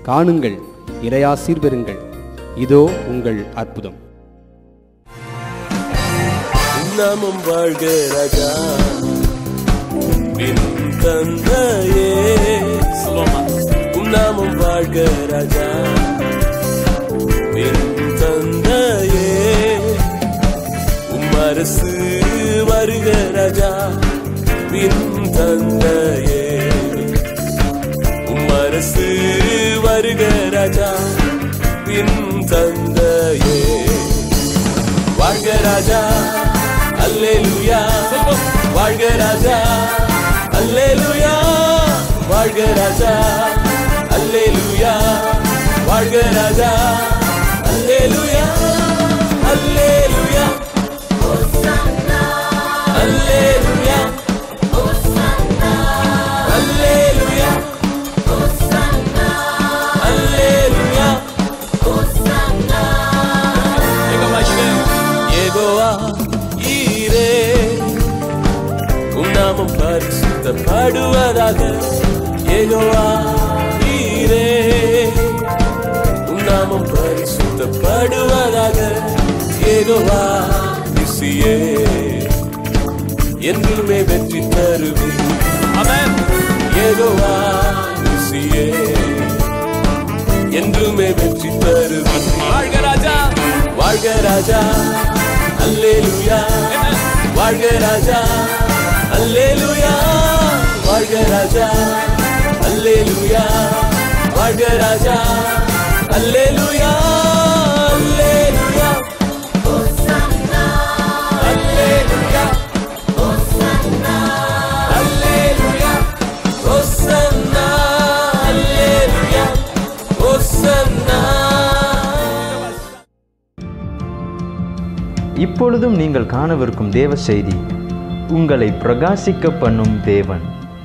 காணுங்கள் இறையாசீர் பெறுங்கள் இதோ உங்கள் அற்புதம் நாமம் வாழ்க ராஜா பின் தந்தையே நாமம் வாழ்க ராஜா பின் தந்தையே உம்மரசு வருக ராஜா பின் தந்தையே உம்மரசு வருக ராஜா பின் தந்தையே வாழ்க ராஜா அல்லேலூயா வாழ்க ராஜா அல்லேலூயா வாழ்க ராஜா அல்லேலூயா வாழ்க ராஜா அல்லேலூயா அல்லேலூயா அல்லேலூயா அல்லேலூயா அல்லேலூயா யெகோவா ஈரே உம் நாமம் பரிசுத்தப்படுவதாக யெகோவா ஈரே உம் நாமம் பரிசுத்தப்படுவதாக யெகோவா இசியே என்றுமே வெற்றி தருவி அவன் யெகோவா இசியே என்றுமே வெற்றி தருவி வாழ்க ராஜா வாழ்க ராஜா அல்லேலூயா வாழ்க ராஜா அல்லேலூயா வாழ்க ராஜா அல்லேலூயா வாழ்க ராஜா அல்லேலூயா அல்லேலூயா அல்லேலூயா அல்லேலூயா ஹோசன்னா அல்லேலூயா ஹோசன்னா இப்பொழுதும் நீங்கள் காணவிருக்கும் தேவ செய்தி உங்களை பிரகாசிக்க பண்ணும் தேவன்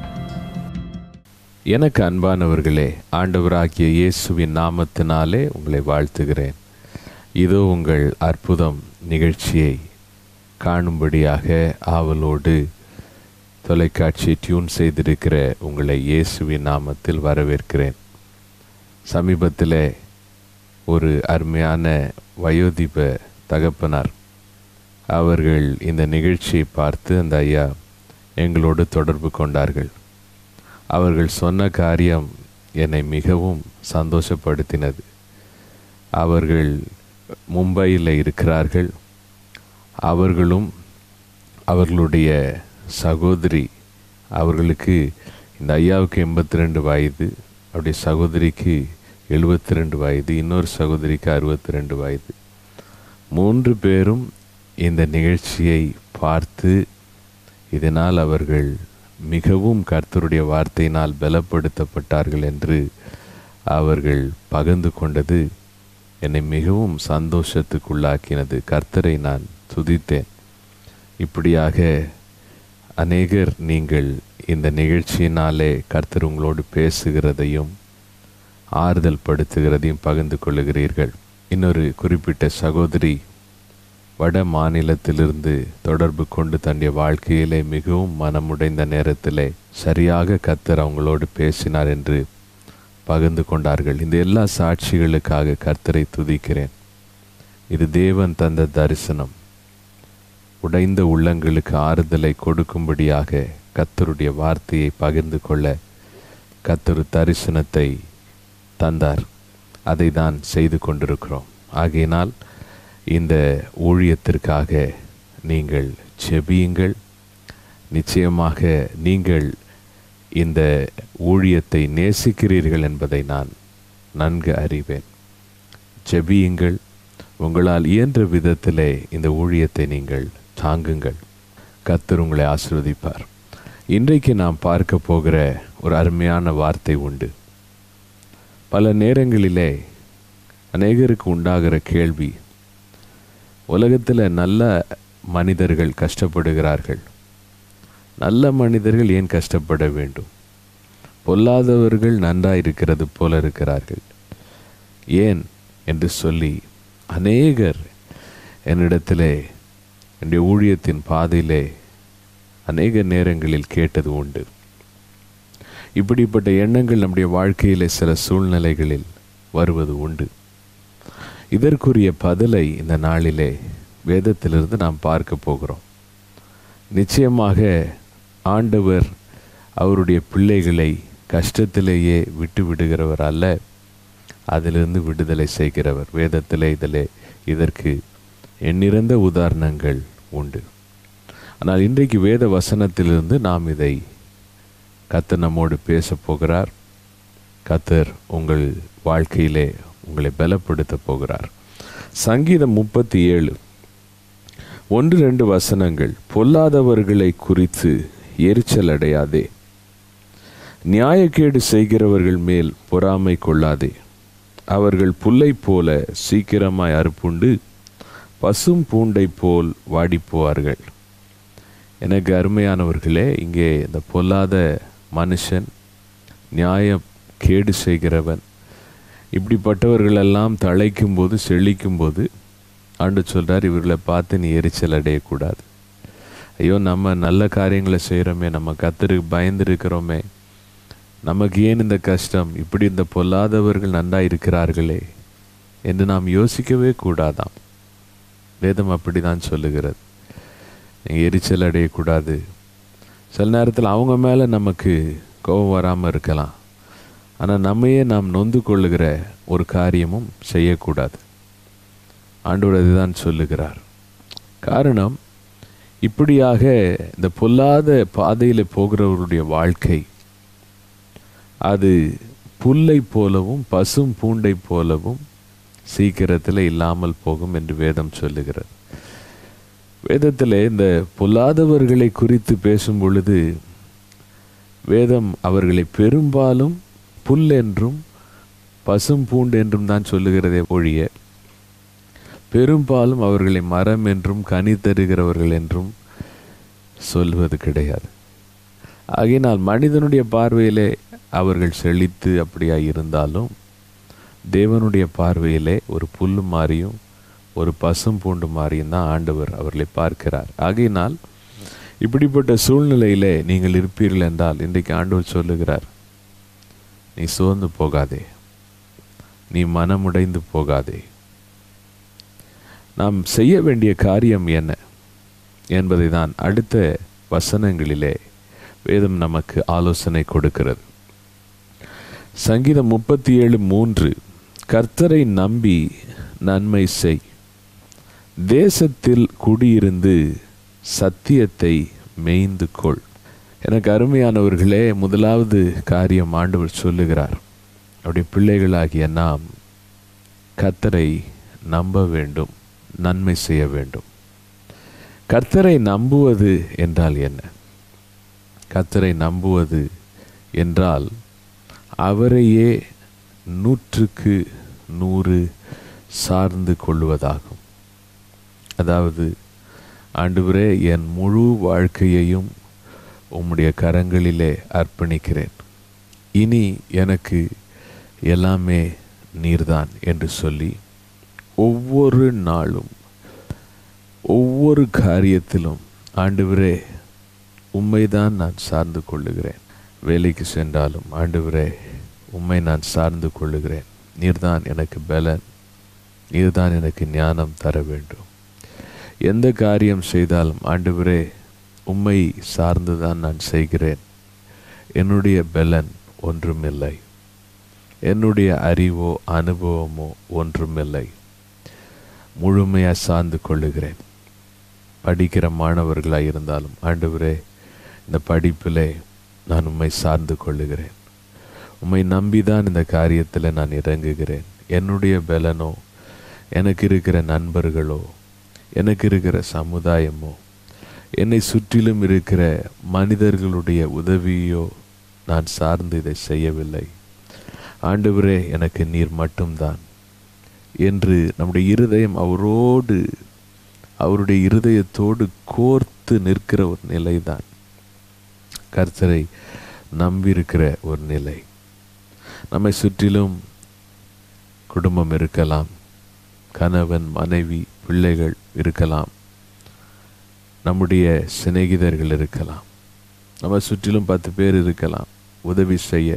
எனக்கு அன்பானவர்களே ஆண்டவராகிய இயேசுவின் நாமத்தினாலே உங்களை வாழ்த்துகிறேன் இதோ உங்கள் அற்புதம் நிகழ்ச்சியை காணும்படியாக ஆவலோடு தொலைக்காட்சி டியூன் செய்திருக்கிற உங்களை இயேசுவின் நாமத்தில் வரவேற்கிறேன் சமீபத்தில் ஒரு அருமையான வயோதிப தகப்பனார் அவர்கள் இந்த நிகழ்ச்சியை பார்த்து அந்த ஐயா எங்களோடு தொடர்பு கொண்டார்கள் அவர்கள் சொன்ன காரியம் என்னை மிகவும் சந்தோஷப்படுத்தினது அவர்கள் மும்பையில் இருக்கிறார்கள் அவர்களும் அவர்களுடைய சகோதரி அவர்களுக்கு இந்த ஐயாவுக்கு எண்பத்தி ரெண்டு வயது அவருடைய சகோதரிக்கு எழுபத்தி ரெண்டு வயது இன்னொரு சகோதரிக்கு அறுபத்தி ரெண்டு வயது மூன்று பேரும் இந்த நிகழ்ச்சியை பார்த்து இதனால் அவர்கள் மிகவும் கர்த்தருடைய வார்த்தையினால் பலப்படுத்தப்பட்டார்கள் என்று அவர்கள் பகிர்ந்து கொண்டது என்னை மிகவும் சந்தோஷத்துக்குள்ளாக்கினது கர்த்தரை நான் துதித்தேன் இப்படியாக அநேகர் நீங்கள் இந்த நிகழ்ச்சியினாலே கர்த்தர் உங்களோடு பேசுகிறதையும் ஆறுதல் படுத்துகிறதையும் பகிர்ந்து கொள்ளுகிறீர்கள் இன்னொரு குறிப்பிட்ட சகோதரி வட மாநிலத்திலிருந்து தொடர்பு கொண்டு தன்னுடைய வாழ்க்கையிலே மிகவும் மனமுடைந்த நேரத்திலே சரியாக கர்த்தர் அவங்களோடு பேசினார் என்று பகிர்ந்து கொண்டார்கள் இந்த எல்லா சாட்சிகளுக்காக கர்த்தரை துதிக்கிறேன் இது தேவன் தந்த தரிசனம் உடைந்த உள்ளங்களுக்கு ஆறுதலை கொடுக்கும்படியாக கர்த்தருடைய வார்த்தையை பகிர்ந்து கொள்ள கர்த்தர் தரிசனத்தை தந்தார் அதை தான் செய்து கொண்டிருக்கிறோம் ஆகையினால் இந்த ஊழியத்திற்காக நீங்கள் செபியுங்கள் நிச்சயமாக நீங்கள் இந்த ஊழியத்தை நேசிக்கிறீர்கள் என்பதை நான் நன்கு அறிவேன் ஜெபியுங்கள் உங்களால் இயன்ற விதத்திலே இந்த ஊழியத்தை நீங்கள் தாங்குங்கள் கர்த்தர் உங்களை ஆசீர்வதிப்பார் இன்றைக்கு நாம் பார்க்க போகிற ஒரு அருமையான வார்த்தை உண்டு பல நேரங்களிலே அநேகருக்கு உண்டாகிற கேள்வி உலகத்தில் நல்ல மனிதர்கள் கஷ்டப்படுகிறார்கள் நல்ல மனிதர்கள் ஏன் கஷ்டப்பட வேண்டும் பொல்லாதவர்கள் நன்றாயிருக்கிறது போல இருக்கிறார்கள் ஏன் என்று சொல்லி அநேகர் என்னிடத்திலே என்னுடைய ஊழியத்தின் பாதையிலே அநேக நேரங்களில் கேட்டது உண்டு இப்படிப்பட்ட எண்ணங்கள் நம்முடைய வாழ்க்கையில் சில சூழ்நிலைகளில் வருவது உண்டு இதற்குரிய பதிலை இந்த நாளிலே வேதத்திலிருந்து நாம் பார்க்க போகிறோம் நிச்சயமாக ஆண்டவர் அவருடைய பிள்ளைகளை கஷ்டத்திலேயே விட்டு விடுகிறவர் அல்ல அதிலிருந்து விடுதலை செய்கிறவர் வேதத்திலே இதிலே இதற்கு எண்ணிறந்த உதாரணங்கள் உண்டு ஆனால் இன்றைக்கு வேத வசனத்திலிருந்து நாம் இதை கத்தர் நம்மோடு பேசப் போகிறார் கத்தர் உங்கள் வாழ்க்கையிலே உங்களை பலப்படுத்த போகிறார் சங்கீதம் முப்பத்தி ஏழு ஒன்று ரெண்டு வசனங்கள் பொல்லாதவர்களை குறித்து எரிச்சல் அடையாதே நியாயக்கேடு செய்கிறவர்கள் மேல் பொறாமை கொள்ளாதே அவர்கள் புல்லை போல சீக்கிரமாய் அறுப்புண்டு பசும் பூண்டை போல் வாடிப்போவார்கள் எனக்கு அருமையானவர்களே இங்கே இந்த பொல்லாத மனுஷன் நியாய கேடு செய்கிறவன் இப்படிப்பட்டவர்களெல்லாம் தழைக்கும் போது செழிக்கும் போது ஆண்டு சொல்கிறார் இவர்களை பார்த்து நீ எரிச்சல் அடையக்கூடாது ஐயோ நம்ம நல்ல காரியங்களை செய்கிறோமே நம்ம கத்தருக்கு பயந்து இருக்கிறோமே நமக்கு ஏன் இந்த கஷ்டம் இப்படி இந்த பொல்லாதவர்கள் நன்றா இருக்கிறார்களே என்று நாம் யோசிக்கவே கூடாதாம் வேதம் அப்படி தான் சொல்லுகிறது நீங்கள் எரிச்சல் அடையக்கூடாது சில நேரத்தில் அவங்க மேலே நமக்கு கோபம் வராமல் இருக்கலாம் ஆனால் நம்மையே நாம் நொந்து கொள்ளுகிற ஒரு காரியமும் செய்யக்கூடாது ஆண்டவர் அதுதான் சொல்லுகிறார் காரணம் இப்படியாக இந்த பொல்லாத பாதையில் போகிறவருடைய வாழ்க்கை அது புல்லை போலவும் பசும் பூண்டை போலவும் சீக்கிரத்தில் இல்லாமல் போகும் என்று வேதம் சொல்லுகிறது வேதத்தில் இந்த பொல்லாதவர்களை குறித்து பேசும் பொழுது வேதம் அவர்களை பெரும்பாலும் புல் என்றும் பசும் பூண்டு என்றும் தான் சொல்லுகிறதே ஒழிய பெரும்பாலும் அவர்களை மரம் என்றும் கனி தருகிறவர்கள் என்றும் சொல்வது கிடையாது ஆகையினால் மனிதனுடைய பார்வையிலே அவர்கள் செழித்து அப்படியா இருந்தாலும் தேவனுடைய பார்வையிலே ஒரு புல் மாறியும் ஒரு பசும் பூண்டு மாறியும் தான் ஆண்டவர் அவர்களை பார்க்கிறார் ஆகையினால் இப்படிப்பட்ட சூழ்நிலையிலே நீங்கள் இருப்பீர்கள் என்றால் இன்றைக்கு ஆண்டவர் சொல்லுகிறார் நீ சோர்ந்து போகாதே நீ மனமுடைந்து போகாதே நாம் செய்ய வேண்டிய காரியம் என்ன என்பதை தான் அடுத்த வசனங்களிலே வேதம் நமக்கு ஆலோசனை கொடுக்கிறது சங்கீதம் முப்பத்தி ஏழு மூன்று கர்த்தரை நம்பி நன்மை செய் தேசத்தில் குடியிருந்து சத்தியத்தை மேய்ந்து கொள் எனக்கு அருமையானவர்களே முதலாவது காரியம் ஆண்டவர் சொல்லுகிறார் அவருடைய பிள்ளைகளாகிய நாம் கர்த்தரை நம்ப வேண்டும் நன்மை செய்ய வேண்டும் கர்த்தரை நம்புவது என்றால் என்ன கர்த்தரை நம்புவது என்றால் அவரையே நூற்றுக்கு நூறு சார்ந்து கொள்வதாகும் அதாவது ஆண்டவரே என் முழு வாழ்க்கையையும் உம்முடைய கரங்களிலே அர்ப்பணிக்கிறேன் இனி எனக்கு எல்லாமே நீர்தான் என்று சொல்லி ஒவ்வொரு நாளும் ஒவ்வொரு காரியத்திலும் ஆண்டவரே உம்மைதான் நான் சார்ந்து கொள்ளுகிறேன் வேலைக்கு சென்றாலும் ஆண்டவரே உம்மை நான் சார்ந்து கொள்ளுகிறேன் நீர்தான் எனக்கு பலன் நீர்தான் எனக்கு ஞானம் தர வேண்டும் எந்த காரியம் செய்தாலும் ஆண்டவரே உம்மை சார்ந்துதான் நான் செய்கிறேன் என்னுடைய பலன் ஒன்றுமில்லை என்னுடைய அறிவோ அனுபவமோ ஒன்றுமில்லை முழுமையாக சார்ந்து கொள்ளுகிறேன் படிக்கிற மாணவர்களாக இருந்தாலும் ஆண்டவரே இந்த படிப்பிலே நான் உம்மை சார்ந்து கொள்ளுகிறேன் உம்மை நம்பிதான் இந்த காரியத்தில் நான் இறங்குகிறேன் என்னுடைய பலனோ எனக்கு இருக்கிற நண்பர்களோ எனக்கு இருக்கிற சமுதாயமோ என்னை சுற்றிலும் இருக்கிற மனிதர்களுடைய உதவியோ நான் சார்ந்து இதை செய்யவில்லை ஆண்டவரே எனக்கு நீர் மட்டும்தான் என்று நம்முடைய இருதயம் அவரோடு அவருடைய இருதயத்தோடு கோர்த்து நிற்கிற ஒரு நிலைதான் கர்த்தரை நம்பியிருக்கிற ஒரு நிலை நம்மை சுற்றிலும் குடும்பம் இருக்கலாம் கணவன் மனைவி பிள்ளைகள் இருக்கலாம் நம்முடைய சிநேகிதர்கள் இருக்கலாம் நம்ம சுற்றிலும் பத்து பேர் இருக்கலாம் உதவி செய்ய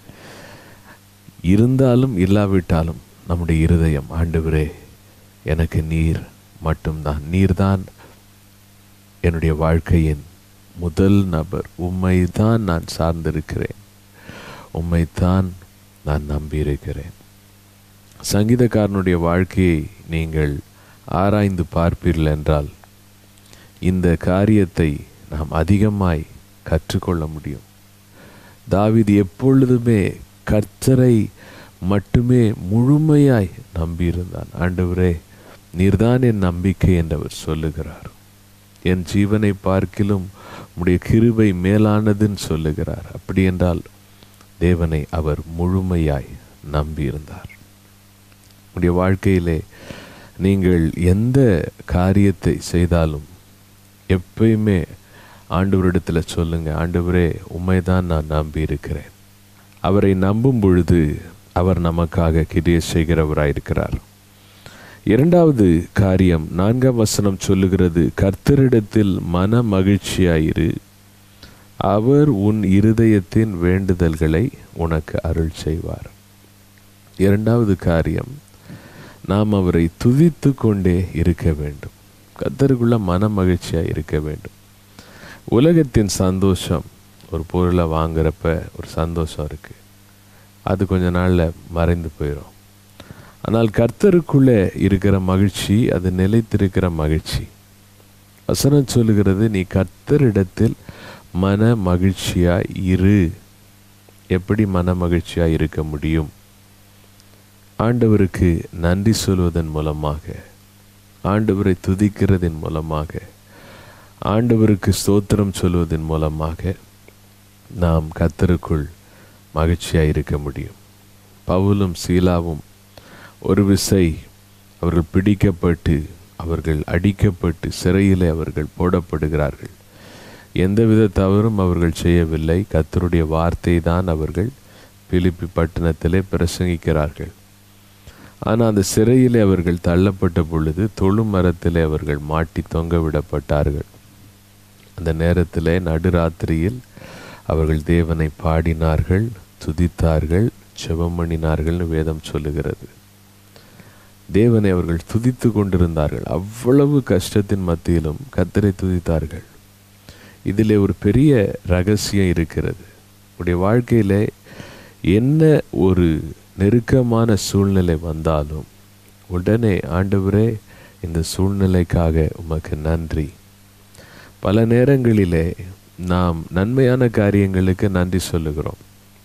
இருந்தாலும் இல்லாவிட்டாலும் நம்முடைய இருதயம் ஆண்டவரே எனக்கு நீர் மட்டும்தான் நீர்தான் என்னுடைய வாழ்க்கையின் முதல் நபர் உம்மை தான் நான் சார்ந்திருக்கிறேன் உம்மைத்தான் நான் நம்பியிருக்கிறேன் சங்கீதக்காரனுடைய வாழ்க்கையை நீங்கள் ஆராய்ந்து பார்ப்பீர்கள் என்றால் இந்த காரியத்தை நாம் அதிகமாய் கற்றுக்கொள்ள முடியும் தாவீது எப்பொழுதுமே கர்த்தரை மட்டுமே முழுமையாய் நம்பியிருந்தான் ஆண்டவரே நீர்தான் என் நம்பிக்கை என்றவர் சொல்லுகிறார் என் ஜீவனை பார்க்கிலும் உடைய கிருபை மேலானதுன்னு சொல்லுகிறார் அப்படி என்றால் தேவனை அவர் முழுமையாய் நம்பியிருந்தார் உடைய வாழ்க்கையிலே நீங்கள் எந்த காரியத்தை செய்தாலும் எப்பயுமே ஆண்டவரிடத்தில் சொல்லுங்க ஆண்டவரே உண்மைதான் நான் நம்பி இருக்கிறேன் அவரை நம்பும் பொழுது அவர் நமக்காக கிரிய செய்கிறவராயிருக்கிறார் இரண்டாவது காரியம் நான்காம் வசனம் சொல்லுகிறது கர்த்தரிடத்தில் மன மகிழ்ச்சியாயிரு அவர் உன் இருதயத்தின் வேண்டுதல்களை உனக்கு அருள் செய்வார் இரண்டாவது காரியம் நாம் அவரை துதித்து கொண்டே இருக்க வேண்டும் கத்தருக்குள்ள மன மகிழ்ச்சியாக இருக்க வேண்டும் உலகத்தின் சந்தோஷம் ஒரு பொருளை வாங்குறப்ப ஒரு சந்தோஷம் இருக்கு அது கொஞ்ச நாளில் மறைந்து போயிடும் ஆனால் கர்த்தருக்குள்ளே இருக்கிற மகிழ்ச்சி அது நிலைத்திருக்கிற மகிழ்ச்சி வசனம் சொல்லுகிறது நீ கர்த்தரிடத்தில் மன மகிழ்ச்சியாய் இரு எப்படி மன மகிழ்ச்சியாய் இருக்க முடியும் ஆண்டவருக்கு நன்றி சொல்வதன் மூலமாக ஆண்டவரை துதிக்கிறதன் மூலமாக ஆண்டவருக்கு ஸ்தோத்திரம் சொல்வதன் மூலமாக நாம் கத்தருக்குள் மகிழ்ச்சியாக இருக்க முடியும் பவுலும் சீலாவும் ஒரு விசை அவர்கள் பிடிக்கப்பட்டு அவர்கள் அடிக்கப்பட்டு சிறையிலே அவர்கள் போடப்படுகிறார்கள் எந்தவித தவறும் அவர்கள் செய்யவில்லை கத்தருடைய வார்த்தை தான் அவர்கள் பிலிப்பி பட்டணத்திலே பிரசங்கிக்கிறார்கள் ஆனால் அந்த சிறையிலே அவர்கள் தள்ளப்பட்ட பொழுது தொழு மரத்திலே அவர்கள் மாட்டி தொங்க விடப்பட்டார்கள் அந்த நேரத்திலே நடுராத்திரியில் அவர்கள் தேவனை பாடினார்கள் துதித்தார்கள் செபம் பண்ணினார்கள்னு வேதம் சொல்லுகிறது தேவனை அவர்கள் துதித்து கொண்டிருந்தார்கள் அவ்வளவு கஷ்டத்தின் மத்தியிலும் கத்தரை துதித்தார்கள் இதிலே ஒரு பெரிய ரகசியம் இருக்கிறது உடைய வாழ்க்கையிலே என்ன ஒரு நெருக்கமான சூழ்நிலை வந்தாலும் உடனே ஆண்டவரே இந்த சூழ்நிலைக்காக உமக்கு நன்றி பல நேரங்களிலே நாம் நன்மையான காரியங்களுக்கு நன்றி சொல்லுகிறோம்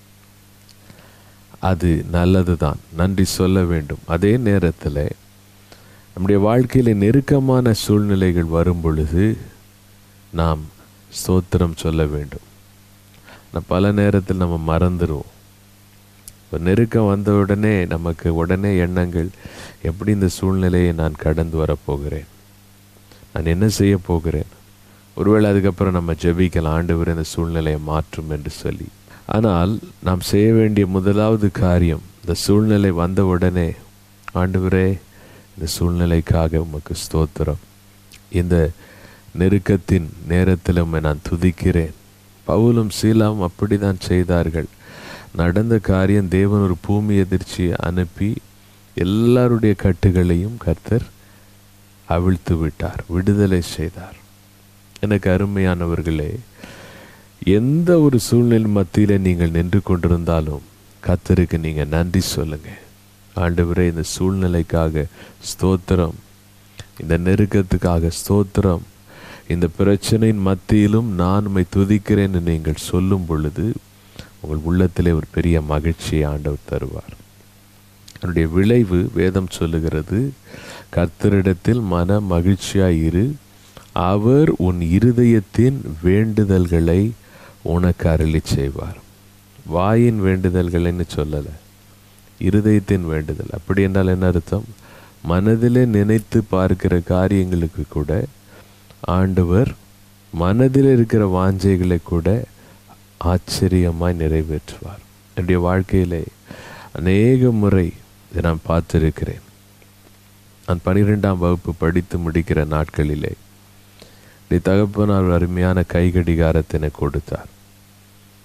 அது நல்லது தான் நன்றி சொல்ல வேண்டும் அதே நேரத்தில் நம்முடைய வாழ்க்கையில் நெருக்கமான சூழ்நிலைகள் வரும் பொழுது நாம் ஸ்தோத்திரம் சொல்ல வேண்டும் ஆனால் பல நேரத்தில் நம்ம மறந்துடுவோம் இப்போ நெருக்கம் வந்த உடனே நமக்கு உடனே எண்ணங்கள் எப்படி இந்த சூழ்நிலையை நான் கடந்து வரப்போகிறேன் நான் என்ன செய்ய போகிறேன் ஒருவேளை அதுக்கப்புறம் நம்ம ஜெபிக்கலாம் ஆண்டவர் இந்த சூழ்நிலையை மாற்றும் என்று சொல்லி ஆனால் நாம் செய்ய வேண்டிய முதலாவது காரியம் இந்த சூழ்நிலை வந்த உடனே ஆண்டவரே இந்த சூழ்நிலைக்காக உமக்கு ஸ்தோத்திரம் இந்த நெருக்கத்தின் நேரத்தில் உம்மை நான் துதிக்கிறேன் பவுலும் சீலாவும் அப்படிதான் செய்தார்கள் நடந்த காரியம் தேவன் ஒரு பூமி எதிர்ச்சியை அனுப்பி எல்லாருடைய கட்டுகளையும் கர்த்தர் அவிழ்த்து விட்டார் விடுதலை செய்தார் எனக்கு அருமையானவர்களே எந்த ஒரு சூழ்நிலை மத்தியில் நீங்கள் நின்று கொண்டிருந்தாலும் கத்தருக்கு நீங்கள் நன்றி சொல்லுங்க ஆண்டவரே இந்த சூழ்நிலைக்காக ஸ்தோத்திரம் இந்த நெருக்கத்துக்காக ஸ்தோத்திரம் இந்த பிரச்சனையின் மத்தியிலும் நான் உம்மை துதிக்கிறேன்னு நீங்கள் சொல்லும் பொழுது உங்கள் உள்ளத்திலே ஒரு பெரிய மகிழ்ச்சியை ஆண்டவர் தருவார் அதனுடைய விளைவு வேதம் சொல்லுகிறது கர்த்தரிடத்தில் மன மகிழ்ச்சியாய் இரு அவர் உன் இருதயத்தின் வேண்டுதல்களை உனக்கு அருளி செய்வார் வாயின் வேண்டுதல்கள்னு சொல்லலை இருதயத்தின் வேண்டுதல் அப்படி என்றால் என்ன அர்த்தம் மனதிலே நினைத்து பார்க்கிற காரியங்களுக்கு கூட ஆண்டவர் மனதில் இருக்கிற வாஞ்சைகளை கூட ஆச்சரியமாய் நிறைவேற்றுவார் என்னுடைய வாழ்க்கையிலே அநேக முறை இதை நான் பார்த்திருக்கிறேன் நான் பனிரெண்டாம் வகுப்பு படித்து முடிக்கிற நாட்களிலே நீ தகப்பனார் ஒரு அருமையான கைகடிகாரத்தை எனக்கு கொடுத்தார்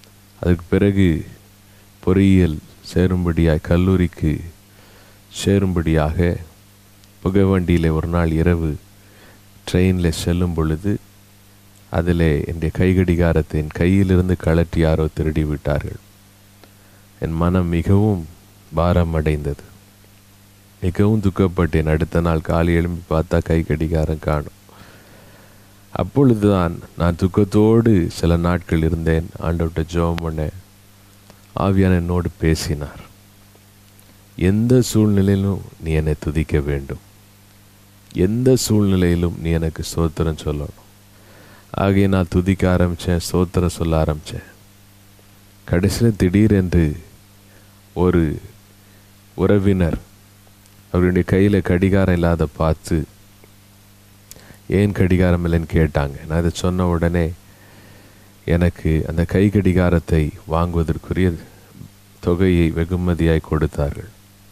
அதுக்கு பிறகு பொறியியல் சேரும்படியாய் கல்லூரிக்கு சேரும்படியாக புகைவண்டியில் ஒரு நாள் இரவு ட்ரெயினில் செல்லும் பொழுது அதில் என்னுடைய கைகடிகாரத்தை என் கையிலிருந்து கழற்றி யாரோ திருடி விட்டார்கள் என் மனம் மிகவும் பாரமடைந்தது மிகவும் துக்கப்பட்டேன் அடுத்த நாள் காலை எழும்பி பார்த்தா கை கடிகாரம் காணும் அப்பொழுதுதான் நான் துக்கத்தோடு சில நாட்கள் இருந்தேன் ஆண்டவர்கிட்ட ஜெபம் பண்ணேன் ஆவியான என்னோடு பேசினார் எந்த சூழ்நிலையிலும் நீ என்னை துதிக்க வேண்டும் எந்த சூழ்நிலையிலும் நீ எனக்கு ஸ்தோத்திரம் சொல்லணும் ஆகிய நான் துதிக்க ஆரம்பித்தேன் ஸ்தோத்திரம் சொல்ல ஆரம்பித்தேன் கடைசியில் திடீரென்று ஒரு உறவினர் அவருடைய கையில் கடிகாரம் இல்லாத பார்த்து ஏன் கடிகாரம் இல்லைன்னு கேட்டாங்க நான் இதை சொன்ன உடனே எனக்கு அந்த கை கடிகாரத்தை வாங்குவதற்குரிய தொகையை வெகுமதியாய் கொடுத்தார்கள்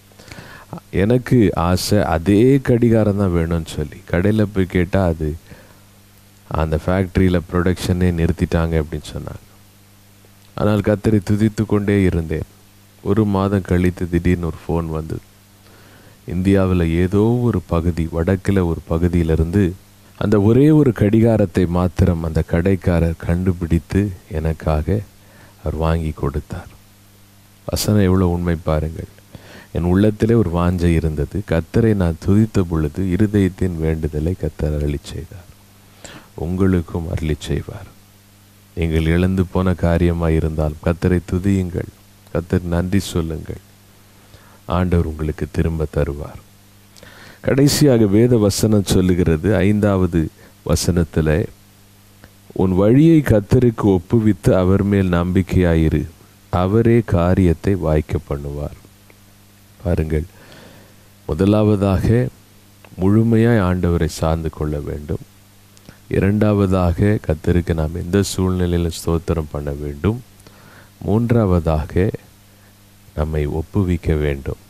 எனக்கு ஆசை அதே கடிகாரம் தான் வேணும்னு சொல்லி கடையில் போய் கேட்டால் அது அந்த ஃபேக்ட்ரியில் ப்ரொடக்ஷனே நிறுத்திட்டாங்க அப்படின்னு சொன்னாங்க ஆனால் கத்தரை துதித்து கொண்டே இருந்தேன் ஒரு மாதம் கழித்து திடீர்னு ஒரு ஃபோன் வந்தது இந்தியாவில் ஏதோ ஒரு பகுதி வடக்கில் ஒரு பகுதியிலிருந்து அந்த ஒரே ஒரு கடிகாரத்தை மாத்திரம் அந்த கடைக்காரர் கண்டுபிடித்து எனக்காக அவர் வாங்கி கொடுத்தார் வசனம் எவ்வளோ உண்மை பாருங்கள் என் உள்ளத்திலே ஒரு வாஞ்சை இருந்தது கத்தரை நான் துதித்த பொழுது இருதயத்தின் வேண்டுதலை கத்தர் அருளி செய்தார் உங்களுக்கும் அருளி செய்வார் நீங்கள் இழந்து போன காரியமாக இருந்தால் கத்தரை துதியுங்கள் கத்தர் நன்றி சொல்லுங்கள் ஆண்டவர் உங்களுக்கு திரும்ப தருவார் கடைசியாக வேத வசனம் சொல்லுகிறது ஐந்தாவது வசனத்தில் உன் வழியை கத்தருக்கு ஒப்புவித்து அவர் மேல் நம்பிக்கையாயிரு அவரே காரியத்தை வாய்க்க பண்ணுவார் பாருங்கள் முதலாவதாக முழுமையாய் ஆண்டவரை சார்ந்து கொள்ள வேண்டும் இரண்டாவதாக கத்தருக்கு நாம் எந்த சூழ்நிலையிலும் ஸ்தோத்திரம் பண்ண வேண்டும் மூன்றாவதாக நம்மை ஒப்புவிக்க வேண்டும்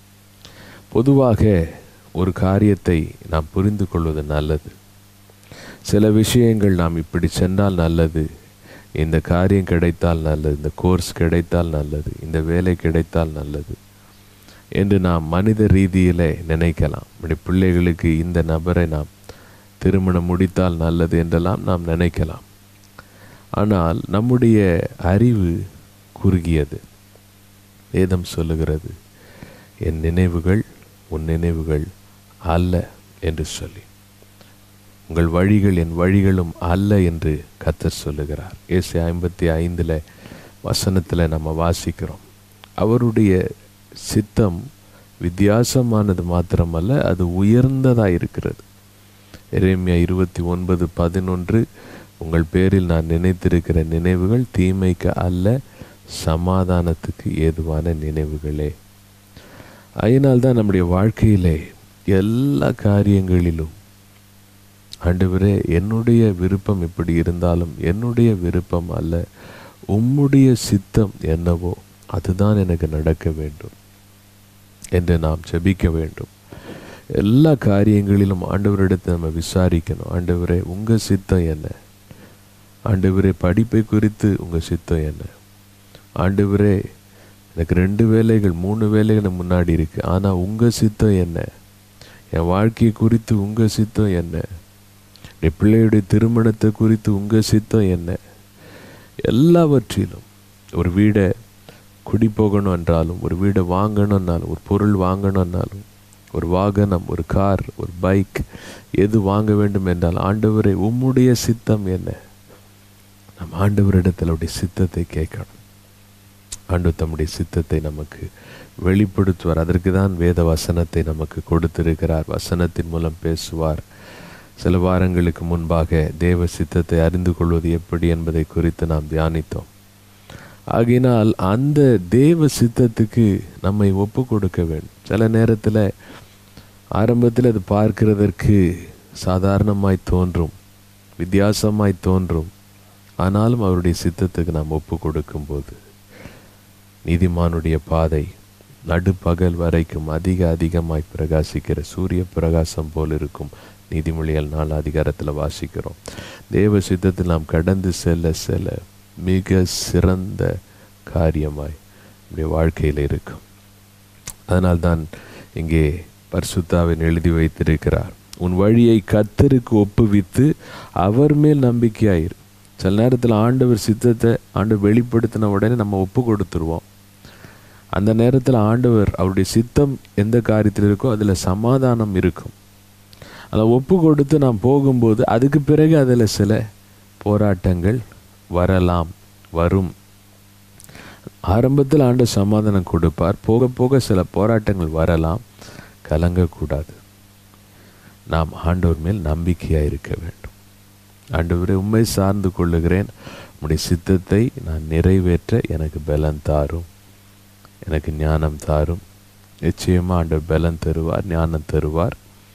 பொதுவாக ஒரு காரியத்தை நாம் புரிந்து கொள்வது நல்லது சில விஷயங்கள் நாம் இப்படி சென்றால் நல்லது இந்த காரியம் கிடைத்தால் நல்லது இந்த கோர்ஸ் கிடைத்தால் நல்லது இந்த வேலை கிடைத்தால் நல்லது என்று நாம் மனித ரீதியிலே நினைக்கலாம் இப்படி பிள்ளைகளுக்கு இந்த நபரை நாம் திருமணம் முடித்தால் நல்லது என்றெல்லாம் நாம் நினைக்கலாம் ஆனால் நம்முடைய அறிவு குறுகியது வேதம் சொல்லுகிறது என் நினைவுகள் உன் நினைவுகள் அல்ல என்று சொல்லி உங்கள் வழிகள் என் வழிகளும் அல்ல என்று கத்தர் சொல்லுகிறார் ஏசு ஐம்பத்தி ஐந்தில் வசனத்தில் நம்ம வாசிக்கிறோம் அவருடைய சித்தம் வித்தியாசமானது மாத்திரமல்ல அது உயர்ந்ததாக இருக்கிறது எரேமியா இருபத்தி ஒன்பது பதினொன்று உங்கள் பேரில் நான் நினைத்திருக்கிற நினைவுகள் தீமைக்கு அல்ல சமாதானத்துக்கு ஏதுவான நினைவுகளே அதனால்தான் நம்முடைய வாழ்க்கையிலே எல்லா காரியங்களிலும் ஆண்டவரே என்னுடைய விருப்பம் இப்படி இருந்தாலும் என்னுடைய விருப்பம் அல்ல உம்முடைய சித்தம் என்னவோ அதுதான் எனக்கு நடக்க வேண்டும் என்று நாம் செபிக்க வேண்டும் எல்லா காரியங்களிலும் ஆண்டவரிடத்தை நம்ம விசாரிக்கணும் ஆண்டவரே உங்கள் சித்தம் என்ன ஆண்டவரே படிப்பை குறித்து உங்கள் சித்தம் என்ன ஆண்டவரே எனக்கு ரெண்டு வேலைகள் மூணு வேலைகள் முன்னாடி இருக்கு ஆனால் உங்கள் சித்தம் என்ன என் வாழ்க்கையை குறித்து உங்கள் சித்தம் என்ன என் பிள்ளையுடைய திருமணத்தை குறித்து உங்கள் சித்தம் என்ன எல்லாவற்றிலும் ஒரு வீடை குடி போகணும் என்றாலும் ஒரு வீடை வாங்கணும்னாலும் ஒரு பொருள் வாங்கணும்னாலும் ஒரு வாகனம் ஒரு கார் ஒரு பைக் எது வாங்க வேண்டும் என்றால் ஆண்டவரை உம்முடைய சித்தம் என்ன நம் ஆண்டவரிடத்தில் அவருடைய சித்தத்தை கேட்கணும் ஆண்டு தம்முடைய சித்தத்தை நமக்கு வெளிப்படுத்துவார் அதற்கு தான் வேத வசனத்தை நமக்கு கொடுத்திருக்கிறார் வசனத்தின் மூலம் பேசுவார் சில வாரங்களுக்கு முன்பாக தேவ சித்தத்தை அறிந்து கொள்வது எப்படி என்பதை குறித்து நாம் தியானித்தோம் ஆகினால் அந்த தேவ சித்தத்துக்கு நம்மை ஒப்பு கொடுக்க வேண்டும் சில நேரத்தில் ஆரம்பத்தில் அது பார்க்கிறதற்கு சாதாரணமாய் தோன்றும் வித்தியாசமாய் தோன்றும் ஆனாலும் அவருடைய சித்தத்துக்கு நாம் ஒப்பு கொடுக்கும்போது நீதிமானுடைய பாதை நடுப்பகல் வரைக்கும் அதிக அதிகமாய் பிரகாசிக்கிற சூரிய பிரகாசம் போல் இருக்கும் நீதிமொழிகள் நாலு அதிகாரத்தில் வாசிக்கிறோம் தேவ சித்தத்தில் நாம் கடந்து செல்ல செல்ல மிக சிறந்த காரியமாய் நம்முடைய வாழ்க்கையில் இருக்கும் அதனால்தான் இங்கே பரிசுத்தாவின் எழுதி வைத்திருக்கிறார் உன் வழியை கத்தருக்கு ஒப்புவித்து அவர் மேல் நம்பிக்கையாயிரு சில நேரத்தில் ஆண்டவர் சித்தத்தை ஆண்டவர் வெளிப்படுத்தின உடனே நம்ம ஒப்பு கொடுத்துருவோம் அந்த நேரத்தில் ஆண்டவர் அவருடைய சித்தம் எந்த காரியத்தில் இருக்கோ அதில் சமாதானம் இருக்கும் அதை ஒப்பு கொடுத்து நாம் போகும்போது அதுக்கு பிறகு அதில் சில போராட்டங்கள் வரலாம் வரும் ஆரம்பத்தில் ஆண்டு சமாதானம் கொடுப்பார் போக போக சில போராட்டங்கள் வரலாம் கலங்கக்கூடாது நாம் ஆண்டவர் மேல் நம்பிக்கையாக இருக்க வேண்டும் ஆண்டவரே உண்மை சார்ந்து கொள்ளுகிறேன் உம்முடைய சித்தத்தை நான் நிறைவேற்ற எனக்கு பலன் தாரும் எனக்கு ஞானம் தாரும் நிச்சயமாக ஆண்டவர் பலன் தருவார் ஞானம் தருவார்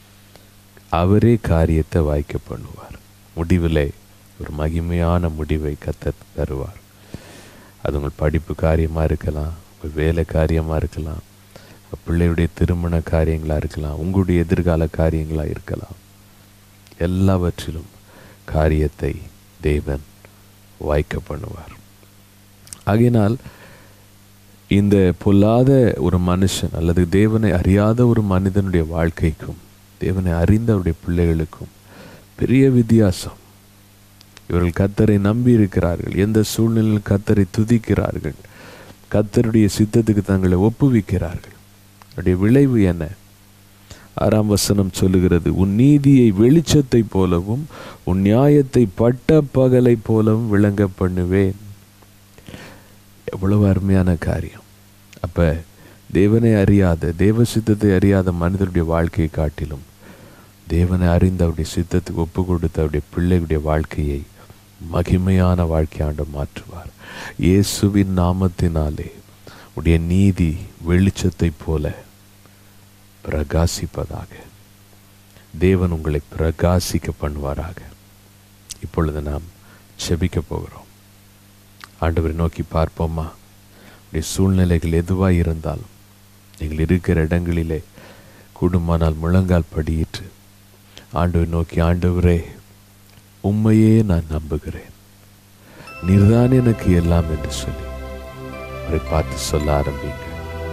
அவரே காரியத்தை வாய்க்க பண்ணுவார் முடிவிலே ஒரு மகிமையான முடிவை கத்த தருவார் அது உங்கள் படிப்பு காரியமாக இருக்கலாம் உங்கள் வேலை காரியமாக இருக்கலாம் உங்கள் பிள்ளையுடைய திருமண காரியங்களாக இருக்கலாம் உங்களுடைய எதிர்கால காரியங்களாக இருக்கலாம் எல்லாவற்றிலும் காரியத்தை தேவன் வாய்க்க பண்ணுவார் ஆகையினால் இந்த பொல்லாத ஒரு மனுஷன் அல்லது தேவனை அறியாத ஒரு மனிதனுடைய வாழ்க்கைக்கும் தேவனை அறிந்தவருடைய பிள்ளைகளுக்கும் பெரிய வித்தியாசம் இவர்கள் கத்தரை நம்பி இருக்கிறார்கள் எந்த சூழ்நிலையில் கத்தரை துதிக்கிறார்கள் கத்தருடைய சித்தத்துக்கு தங்களை ஒப்புவிக்கிறார்கள் அவருடைய விளைவு என்ன ஆறாம் வசனம் சொல்லுகிறது உன் நீதியை வெளிச்சத்தை போலவும் உன் நியாயத்தை பட்ட பகலை போலவும் விளங்க பண்ணுவேன் எவ்வளவு அருமையான காரியம் அப்ப தேவனை அறியாத தேவ சித்தத்தை அறியாத மனிதனுடைய வாழ்க்கையை காட்டிலும் தேவனை அறிந்த அவருடைய சித்தத்துக்கு ஒப்பு கொடுத்த அவருடைய பிள்ளைகளுடைய வாழ்க்கையை மகிமையான வாழ்க்கையாண்டு மாற்றுவார் இயேசுவின் நாமத்தினாலே உடைய நீதி வெளிச்சத்தை போல பிரகாசிப்பதாக தேவன் உங்களை பிரகாசிக்க பண்ணுவாராக இப்பொழுது நாம் செபிக்க போகிறோம் ஆண்டவரை நோக்கி பார்ப்போமா உடைய சூழ்நிலைகள் எதுவாக இருந்தாலும் நீங்கள் இருக்கிற இடங்களிலே கூடுமானால் முழங்கால் படியிட்டு ஆண்டவரை நோக்கி ஆண்டவரே உண்மையே நான் நம்புகிறேன் நீர்தான் எனக்கு எல்லாம் என்று சொல்லி அவரை பார்த்து சொல்ல ஆரம்பிங்க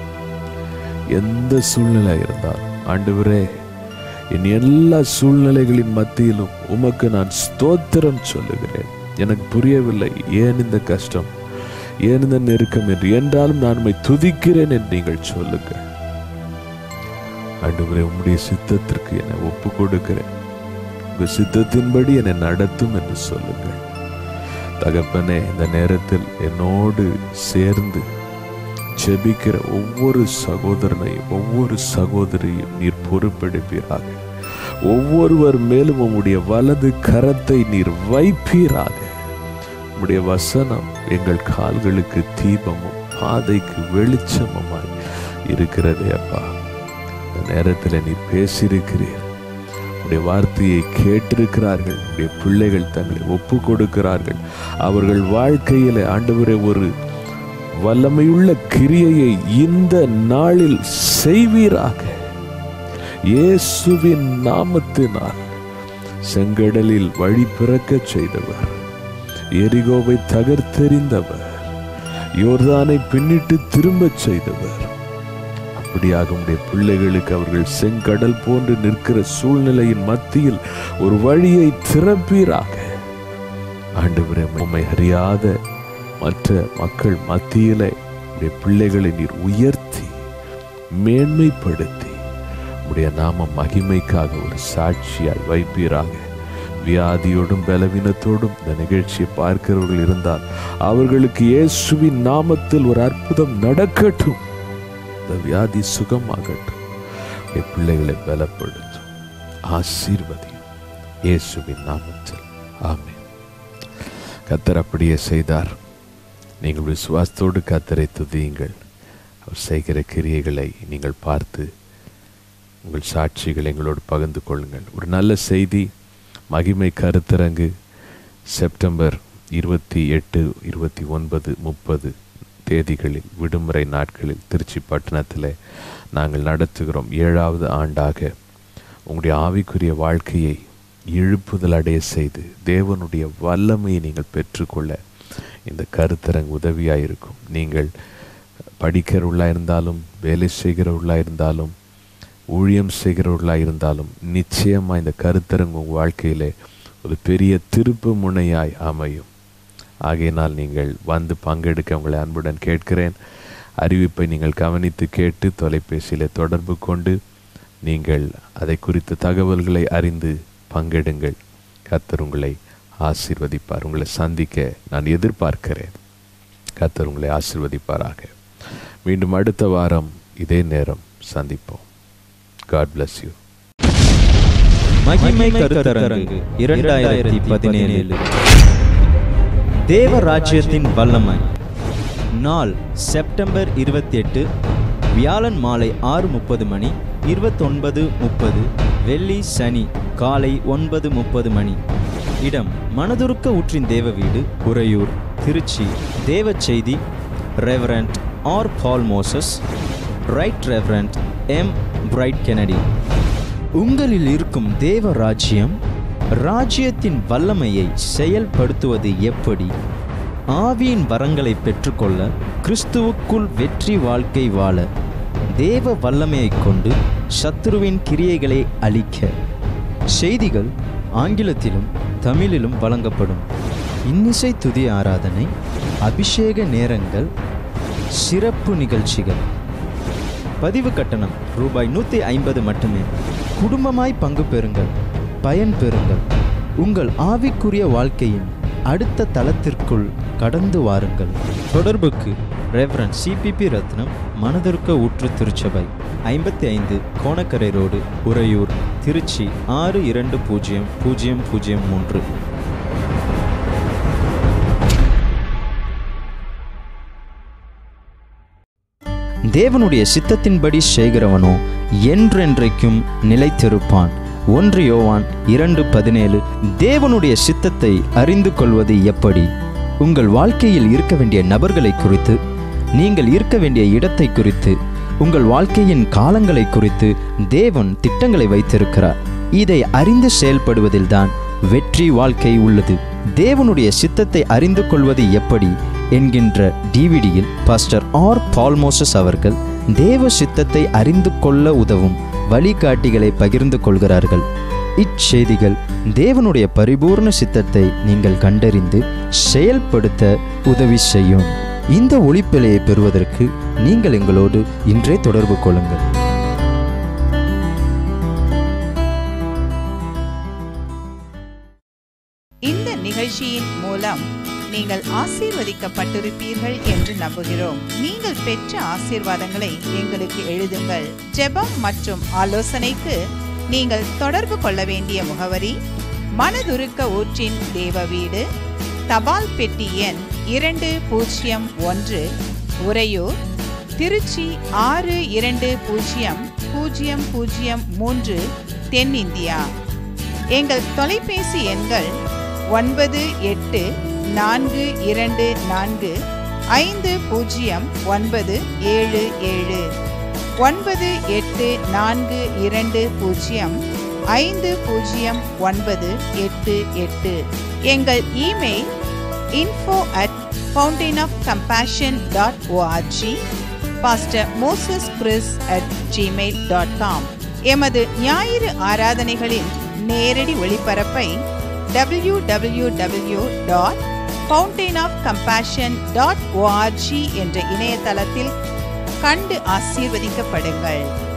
எந்த சூழ்நிலை இருந்தாலும் ஆண்டவரே என் எல்லா சூழ்நிலைகளின் மத்தியிலும் உமக்கு நான் ஸ்தோத்திரம் சொல்லுகிறேன் எனக்கு புரியவில்லை ஏன் இந்த கஷ்டம் ஏன் இந்த நெருக்கம் என்று என்றாலும் நான் உம்மை துதிக்கிறேன் என்று நீங்கள் சொல்லுங்கள் ஆண்டவரே உம்முடைய சித்தத்திற்கு என்னை ஒப்பு கொடுக்கிறேன் உங்க சித்தத்தின்படி என்னை நடத்தும் என்று சொல்லுங்கள் தகப்பனே இந்த நேரத்தில் என்னோடு சேர்ந்து ஜெபிக்கிற ஒவ்வொரு சகோதரனையும் ஒவ்வொரு சகோதரியும் நீர் பொறுப்பெடுப்பீராக ஒவ்வொருவர் மேலும் உம்முடைய வலது கரத்தை நீர் வைப்பீராக உம்முடைய வசனம் எங்கள் கால்களுக்கு தீபமும் பாதைக்கு வெளிச்சமுமாய் இருக்கிறதே அப்பா இந்த நேரத்தில் நீ பேசியிருக்கிறீர் உடைய வார்த்தையை கேட்டிருக்கிறார்கள் உடைய பிள்ளைகள் தங்களை ஒப்பு கொடுக்கிறார்கள் அவர்கள் வாழ்க்கையில ஆண்டவரே ஒரு வல்லமையுள்ள கிரியையை இந்த நாளில் செய்வீராக இயேசுவின் நாமத்தினால் செங்கடலில் வழி பிறக்கச் செய்தவர் எரிகோவை தகர்த்தெறிந்தவர் யோர்தானை பின்னிட்டு திரும்பச் செய்தவர் அப்படியாக உடைய பிள்ளைகளுக்கு அவர்கள் செங்கடல் போன்று நிற்கிற சூழ்நிலையின் மத்தியில் ஒரு வழியை திறப்பீராக ஆண்டவரே உம்மை அறியாத மற்ற மக்கள் மத்தியிலே உடைய பிள்ளைகளை நீர் உயர்த்தி மேன்மைப்படுத்தி உடைய நாம மகிமைக்காக ஒரு சாட்சியாய் வைப்பீராக வியாதியோடும் பலவீனத்தோடும் இந்த நிகழ்ச்சியை பார்க்கிறவர்கள் இருந்தால் அவர்களுக்கு இயேசுவின் நாமத்தில் ஒரு அற்புதம் நடக்கட்டும் இந்த வியாதி சுகமாகட்டும் என் பிள்ளைகளை பலப்படுத்தும் ஆசீர்வதியும் இயேசுவின் நாமத்தில் ஆமென் கத்தர் அப்படியே செய்தார் நீங்கள் விசுவாசத்தோடு கத்தரை துதியுங்கள் அவர் செய்கிற கிரியைகளை நீங்கள் பார்த்து உங்கள் சாட்சிகளை எங்களோடு பகிர்ந்து கொள்ளுங்கள் ஒரு நல்ல செய்தி மகிமை கருத்தரங்கு செப்டம்பர் இருபத்தி எட்டு இருபத்தி ஒன்பது முப்பது தேதிகளில் விடுமுறை நாட்களில் திருச்சி பட்டணத்தில் நாங்கள் நடத்துகிறோம் ஏழாவது ஆண்டாக உங்களுடைய ஆவிக்குரிய வாழ்க்கையை எழுப்புதல் அடைய செய்து தேவனுடைய வல்லமையை நீங்கள் பெற்றுக்கொள்ள இந்த கருத்தரங்கு உதவியாக இருக்கும் நீங்கள் படிக்கிறவர்களாக இருந்தாலும் வேலை செய்கிறவர்களாக இருந்தாலும் ஊழியம் செய்கிறவர்களாக இருந்தாலும் நிச்சயமாக இந்த கருத்தரங்கு உங்கள் வாழ்க்கையிலே ஒரு பெரிய திருப்பு முனையாய் அமையும் ஆகையினால் நீங்கள் வந்து பங்கெடுக்க உங்களை அன்புடன் கேட்கிறேன் அறிவிப்பை நீங்கள் கவனித்து கேட்டு தொலைபேசியில் தொடர்பு கொண்டு நீங்கள் அதை குறித்த தகவல்களை அறிந்து பங்கெடுங்கள் கர்த்தர் உங்களை ஆசீர்வதிப்பார் உங்களை சந்திக்க நான் எதிர்பார்க்கிறேன் கர்த்தர் உங்களை ஆசீர்வதிப்பாராக மீண்டும் அடுத்த வாரம் இதே நேரம் சந்திப்போம் காட் bless யூ மகிமை கருத்தரங்கு இரண்டாயிரத்தி பதினேழு தேவ ராஜ்யத்தின் வல்லமை நாள் செப்டம்பர் இருபத்தி எட்டு வியாழன் மாலை ஆறு முப்பது மணி இருபத்தொன்பது முப்பது வெள்ளி சனி காலை ஒன்பது முப்பது மணி இடம் மனதுருக்க ஊற்றின் தேவ வீடு உறையூர் திருச்சி தேவ செய்தி reverend R Paul Moses right reverend M Bright Kennedy உங்களில் இருக்கும் தேவ ராஜ்யம் ராஜ்யத்தின் வல்லமையை செயல்படுத்துவது எப்படி ஆவியின் வரங்களை பெற்றுக்கொள்ள கிறிஸ்துவுக்குள் வெற்றி வாழ்க்கை வாழ தேவ வல்லமையைக் கொண்டு சத்துருவின் கிரியைகளை அழிக்க செய்திகள் ஆங்கிலத்திலும் தமிழிலும் வழங்கப்படும் இன்னிசை துதி ஆராதனை அபிஷேக நேரங்கள் சிறப்பு நிகழ்ச்சிகள் பதிவு கட்டணம் ரூபாய் நூற்றி ஐம்பது மட்டுமே குடும்பமாய் பங்கு பெறுங்கள் பயன் பெறுங்கள் உங்கள் ஆவிக்குரிய வாழ்க்கையின் அடுத்த தளத்திற்குள் கடந்து வாருங்கள் தொடர்புக்கு ரெவரன் சிபிபி ரத்னம் மனதிற்க ஊற்று திருச்சபை ஐம்பத்தி ஐந்து கோணக்கரை ரோடு உறையூர் திருச்சி ஆறு இரண்டு பூஜ்ஜியம் பூஜ்ஜியம் பூஜ்ஜியம் மூன்று தேவனுடைய சித்தத்தின்படி செய்கிறவனோ என்றென்றைக்கும் நிலைத்திருப்பான் ஒன்று யோவான் இரண்டு பதினேழு தேவனுடைய சித்தத்தை அறிந்து கொள்வது எப்படி உங்கள் வாழ்க்கையில் இருக்க வேண்டிய நபர்களை குறித்து நீங்கள் இருக்க வேண்டிய இடத்தை குறித்து உங்கள் வாழ்க்கையின் காலங்களை குறித்து தேவன் திட்டங்களை வைத்திருக்கிறார் இதை அறிந்து செயல்படுவதில்தான் வெற்றி வாழ்க்கை உள்ளது தேவனுடைய சித்தத்தை அறிந்து கொள்வது எப்படி என்கின்ற டிவிடியில் பாஸ்டர் ஆர் பால்மோசஸ் அவர்கள் தேவ சித்தத்தை அறிந்து கொள்ள உதவும் வழிகாட்டிகளை பகிர்ந்து கொள்கிறார்கள் இச்செய்திகள் தேவனுடைய பரிபூர்ண சித்தத்தை நீங்கள் கண்டறிந்து செயல்படுத்த உதவி செய்யும் இந்த ஒளிப்பிழையை பெறுவதற்கு நீங்கள் எங்களோடு இன்றே தொடர்பு கொள்ளுங்கள் இந்த நிகழ்ச்சியின் மூலம் நீங்கள் ஆசீர்வதிக்கப்பட்டிருப்பீர்கள் என்று நம்புகிறோம் நீங்கள் பெற்ற ஆசீர்வாதங்களை எங்களுக்கு எழுதுங்கள் ஜெபம் மற்றும் ஆலோசனைக்கு நீங்கள் தொடர்பு கொள்ள வேண்டிய முகவரி மனதுருக்க ஊற்றின் தேவ வீடு தபால் பெட்டி எண் இரண்டு பூஜ்ஜியம் ஒன்று உறையூர் திருச்சி ஆறு இரண்டு பூஜ்ஜியம் பூஜ்ஜியம் பூஜ்ஜியம் மூன்று தென்னிந்தியா எங்கள் தொலைபேசி எண்கள் ஒன்பது எட்டு நான்கு இரண்டு நான்கு ஐந்து பூஜ்ஜியம் ஒன்பது ஏழு ஏழு ஒன்பது எட்டு நான்கு இரண்டு பூஜ்ஜியம் ஐந்து பூஜ்ஜியம் ஒன்பது எட்டு எட்டு எங்கள் email info at fountain of compassion dot org pastor Moses Chris at Gmail dot com எமது ஞாயிறு ஆராதனைகளின் நேரடி ஒளிபரப்பை W W W dot fountain of compassion dot org என்ற இணையதளத்தில் கண்டு ஆசீர்வதிக்கப்படுங்கள்